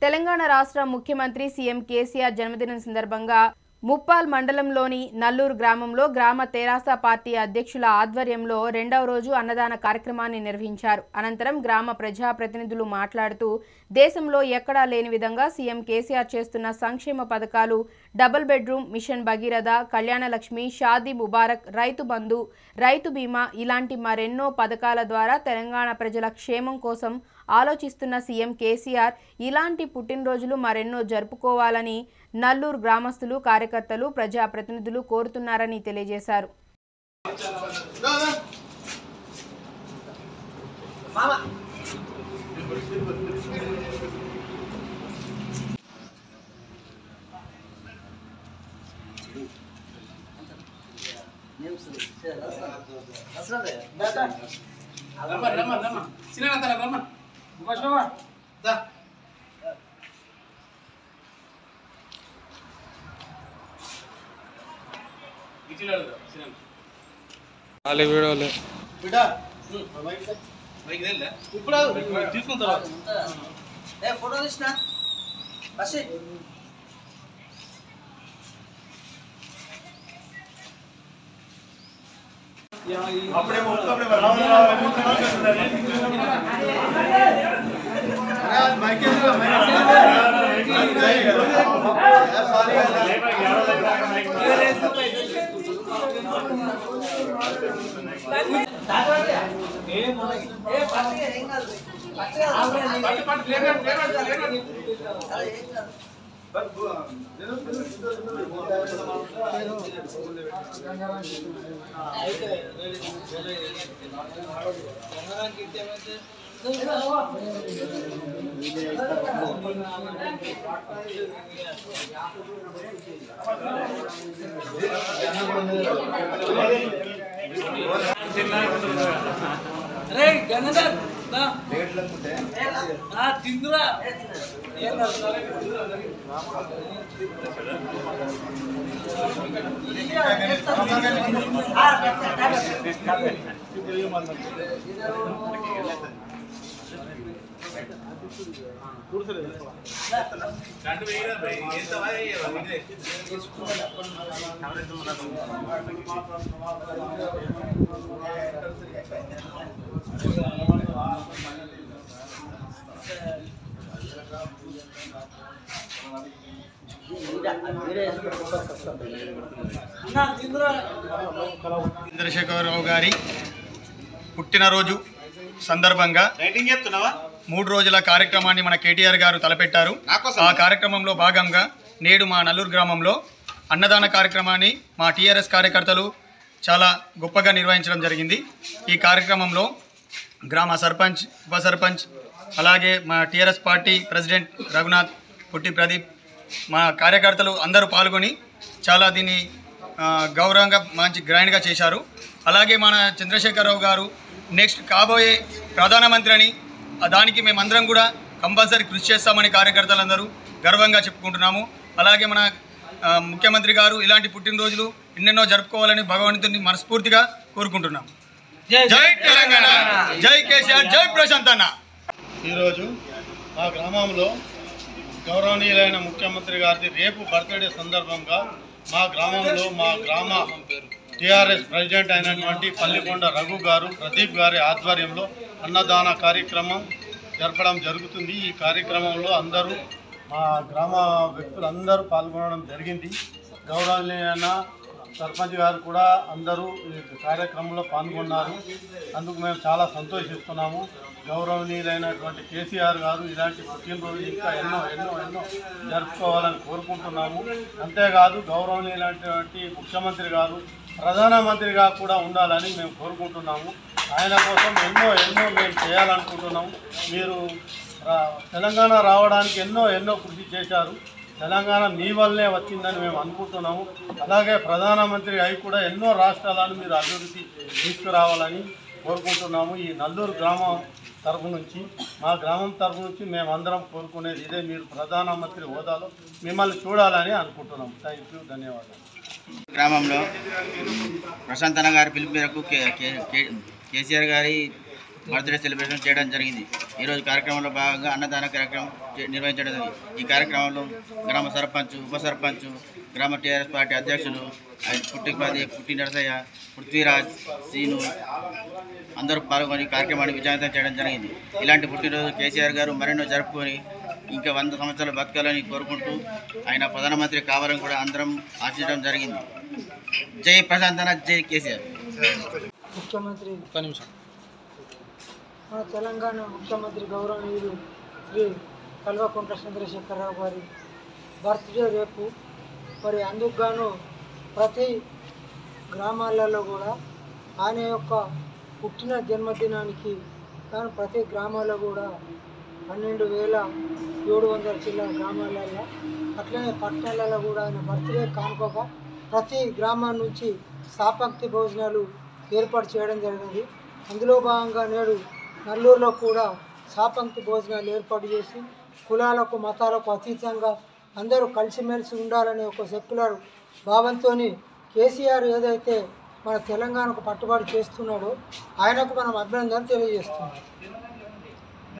తెలంగాణ రాష్ట్ర ముఖ్యమంత్రి సీఎం కేసీఆర్ జన్మదినం సందర్భంగా ముప్పాల్ మండలంలోని నల్లూరు గ్రామంలో గ్రామ తెరాస పార్టీ అధ్యక్షుల ఆధ్వర్యంలో రెండవ రోజు అన్నదాన కార్యక్రమాన్ని నిర్వహించారు అనంతరం గ్రామ ప్రజాప్రతినిధులు మాట్లాడుతూ దేశంలో ఎక్కడా లేని విధంగా సీఎం కేసీఆర్ చేస్తున్న సంక్షేమ పథకాలు double bedroom mission Bhagiratha Kalyana Lakshmi Shaadi Mubarak Rythu Bandhu రైతు బీమా ఇలాంటి మరెన్నో పథకాల ద్వారా తెలంగాణ ప్రజల క్షేమం కోసం ఆలోచిస్తున్న సీఎం కేసీఆర్ ఇలాంటి పుట్టినరోజులు మరెన్నో జరుపుకోవాలని నల్లూరు గ్రామస్తులు కార్యకర్తలు ప్రజాప్రతినిధులు కోరుతున్నారని తెలియజేశారు రమ్మన్ రమ్మన్ రమ్మన్ చిన్న తల రమ్మన్ దా ఇచ్చినాడు చిన్న వాళ్ళ వీడియోలే మైక్ తెల్లా ఇప్పుడు తీసుకున్న తర్వాత ఏ ఫోటో తీసిన బస్సు ఏ బస్సు ఏం కాదు బస్సు కాదు. పట్టు పట్టు లేపండి లేపండి లేపండి అరే, ఏం కాదు. రే గంగాధర్ దా. ఆ, తిందురా ఏం కాదు. రెండు వేయరా భయ్ ఎంత వాయ్యరా ఇదే అన్నా తిందురా చంద్రశేఖరరావు గారి పుట్టినరోజు సందర్భంగా రైటింగ్ చెప్తున్నావా మూడు రోజుల కార్యక్రమాన్ని మన కేటీఆర్ గారు తలపెట్టారు ఆ కార్యక్రమంలో భాగంగా నేడు మా నల్లూరు గ్రామంలో అన్నదాన కార్యక్రమాన్ని మా టీఆర్ఎస్ కార్యకర్తలు చాలా గొప్పగా నిర్వహించడం జరిగింది ఈ కార్యక్రమంలో గ్రామ సర్పంచ్ ఉప సర్పంచ్ అలాగే మా టీఆర్ఎస్ పార్టీ ప్రెసిడెంట్ రఘునాథ్ పుట్టి ప్రదీప్ మా కార్యకర్తలు అందరూ పాల్గొని చాలా దీన్ని ఆ, గౌరవంగా మంచి గ్రాండ్గా చేశారు అలాగే మన చంద్రశేఖరరావు గారు నెక్స్ట్ కాబోయే ప్రధానమంత్రి అని ఆ దానికి మేమందరం కూడా కంపల్సరీ కృషి చేస్తామని కార్యకర్తలందరూ గర్వంగా చెప్పుకుంటున్నాము అలాగే మన ఆ, ముఖ్యమంత్రి గారు ఇలాంటి పుట్టినరోజులు ఎన్నెన్నో జరుపుకోవాలని భగవంతుని మనస్ఫూర్తిగా కోరుకుంటున్నాం జై తెలంగాణ జై కేసీఆర్ జై ప్రశాంత్ అన్న ఈరోజు మా గ్రామంలో గౌరవనీయులైన ముఖ్యమంత్రి గారిది రేపు బర్త్డే సందర్భంగా మా గ్రామంలో మా గ్రామ టీఆర్ఎస్ ప్రెసిడెంట్ అయినటువంటి పల్లికొండ రఘు గారు ప్రదీప్ గారి ఆధ్వర్యంలో అన్నదాన కార్యక్రమం జరపడం జరుగుతుంది ఈ కార్యక్రమంలో అందరూ మా గ్రామ వ్యక్తులందరూ పాల్గొనడం జరిగింది గౌరవనీయన సర్పంచ్ గారు కూడా అందరూ ఈ కార్యక్రమంలో పాల్గొన్నారు అందుకు మేము చాలా సంతోషిస్తున్నాము గౌరవనీయులైనటువంటి కేసీఆర్ గారు ఇలాంటి పుట్టినరోజు ఇంకా ఎన్నో ఎన్నో ఎన్నో జరుపుకోవాలని కోరుకుంటున్నాము అంతేకాదు గౌరవనీయులైనటువంటి ముఖ్యమంత్రి గారు ప్రధానమంత్రిగా కూడా ఉండాలని మేము కోరుకుంటున్నాము ఆయన కోసం ఎన్నో ఎన్నో మేము చేయాలనుకుంటున్నాము మీరు రా- తెలంగాణ రావడానికి ఎన్నో ఎన్నో కృషి చేశారు తెలంగాణ మీ వల్లే వచ్చిందని మేము అనుకుంటున్నాము అలాగే ప్రధానమంత్రి అయి కూడా ఎన్నో రాష్ట్రాలను మీరు అభివృద్ధి తీసుకురావాలని కోరుకుంటున్నాము ఈ నల్లూరు గ్రామం తరపు నుంచి మా గ్రామం తరపు నుంచి మేమందరం కోరుకునేది ఇదే మీరు ప్రధానమంత్రి హోదాలో మిమ్మల్ని చూడాలని అనుకుంటున్నాం థ్యాంక్ యూ ధన్యవాదాలు గ్రామంలో ప్రశాంత్ అన్న గారి పిలుపు మేరకు కే- కే- కే- కేసీఆర్ గారి బర్త్డే సెలబ్రేషన్ చేయడం జరిగింది ఈరోజు కార్యక్రమంలో భాగంగా అన్నదాన కార్యక్రమం చే- నిర్వహించడం జరిగింది ఈ కార్యక్రమంలో గ్రామ సర్పంచ్ ఉప సర్పంచ్ గ్రామ టీఆర్ఎస్ పార్టీ అధ్యక్షులు ఆయన పుట్టిపది పుట్టి నరసయ్య పృథ్వీరాజ్ సీను అందరూ పాల్గొని కార్యక్రమాన్ని విజయవంతం చేయడం జరిగింది ఇలాంటి పుట్టినరోజు కేసీఆర్ గారు మరెన్నో జరుపుకొని ఇంకా వంద సంవత్సరాలు బతకాలని కోరుకుంటూ ఆయన ప్రధానమంత్రి కావాలని కూడా అందరం ఆశించడం జరిగింది జై ప్రశాంతన జై కేసీఆర్ ముఖ్యమంత్రి ఒక్క నిమిషం మన తెలంగాణ ముఖ్యమంత్రి గౌరవనీయులు శ్రీ కల్వకుంట్ల చంద్రశేఖరరావు గారి బర్త్డే రేపు మరి అందుకు గాను ప్రతి గ్రామాలలో కూడా ఆయన యొక్క పుట్టిన జన్మదినానికి కానీ ప్రతి గ్రామాల్లో కూడా పన్నెండు వేల ఏడు వందల చిల్లర గ్రామాలలో అట్లనే పట్టణాలలో కూడా ఆయన బర్త్డే కానుకోగా ప్రతి గ్రామం నుంచి సాపక్తి భోజనాలు ఏర్పాటు చేయడం జరిగింది అందులో భాగంగా నేడు నల్లూరులో కూడా సాపంక్తి భోజనాలు ఏర్పాటు చేసి కులాలకు మతాలకు అతీతంగా అందరూ కలిసిమెలిసి ఉండాలనే ఒక సెక్యులర్ భావంతో కేసీఆర్ ఏదైతే మన తెలంగాణకు పట్టుబడి చేస్తున్నాడో ఆయనకు మనం అభినందన తెలియజేస్తున్నాం